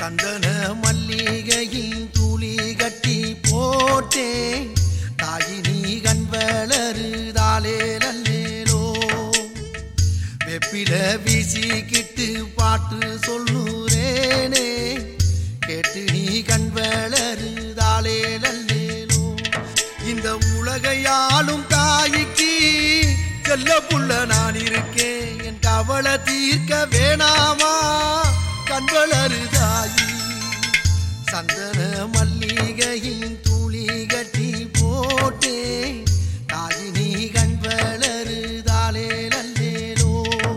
சந்தன மல்லிகையில் துளி கட்டி போட்டேன் தாயினி கண் வளருதாலே நல்லேலோ வெப்பில வீசிக்கிட்டு பாட்டு சொல்லுறேனே கேட்டு நீ கண் வளருதாலே நல்லேலோ இந்த உலகையாளும் தாய்க்கு செல்ல புள்ள நான் இருக்கேன் என் கவலை தீர்க்க வேணாமா கண் வளருதாயி சந்தன மல்லிகையின் துளி கட்டி போட்டே தாயினி கண் வளருதாலே நல்லேலோ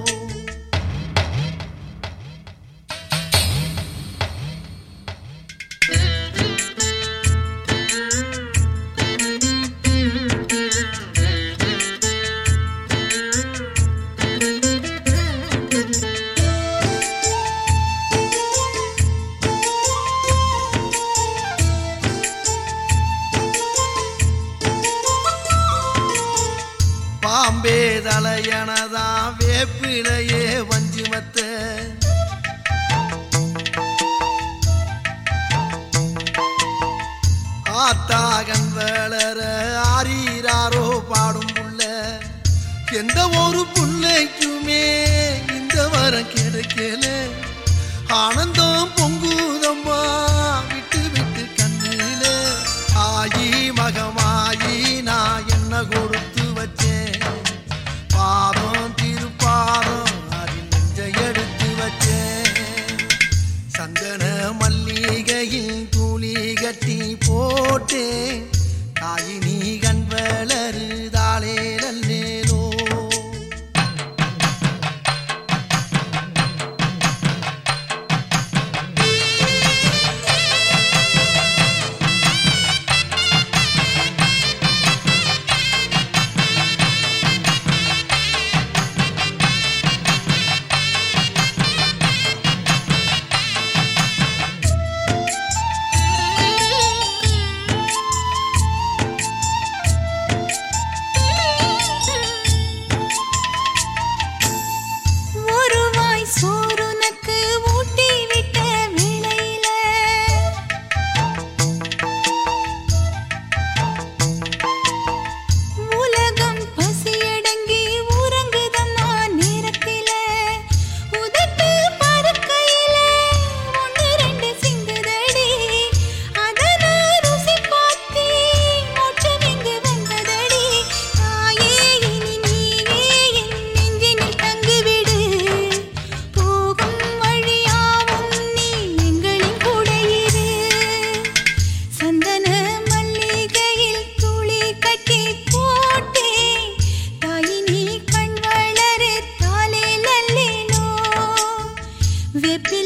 பாம்பே தலையனதா வேப்பிலையே வஞ்சிமத்த ஆத்தாகன் வளர ஆரீராரோ பாடும் புள்ள எந்த ஒரு புள்ளைக்குமே இந்த வரம் கிடைக்கல ஆனந்தம் பொங்குதம்மா விட்டு விட்டு கண்ணில ஆயி மகமாயி நான் என்ன கொடுத்து வச்சேன் பாதம் திருப்பாதம் அதில் நெஞ்சை எடுத்து வச்சேன் சந்தன மல்லிகையில் துளி கட்டி போட்டேன் தாயினி கண் வளருதாலே நல்லேலோ ஒரு வாய் சோறுனக்கு ஊட்டி விட்ட வேளையில உலகம் பசியடங்கி உறங்குதம்மா நேரத்தில உதட்டு பருக்கையில ஒன்று ரெண்டு சிந்துதடி அதன ருசி பார்த்து மோட்சம் இங்கு வந்ததடி தாயே இனி நீயே என் நெஞ்சினில் தங்குவிடு போகும் வழியாவும் நீ எங்களின் கூட இரு சந்தன மல்லிகையில் துளி கட்டி போட்டே தாயினி கண் வளரு தாலே நல்லேனோ வெப்பி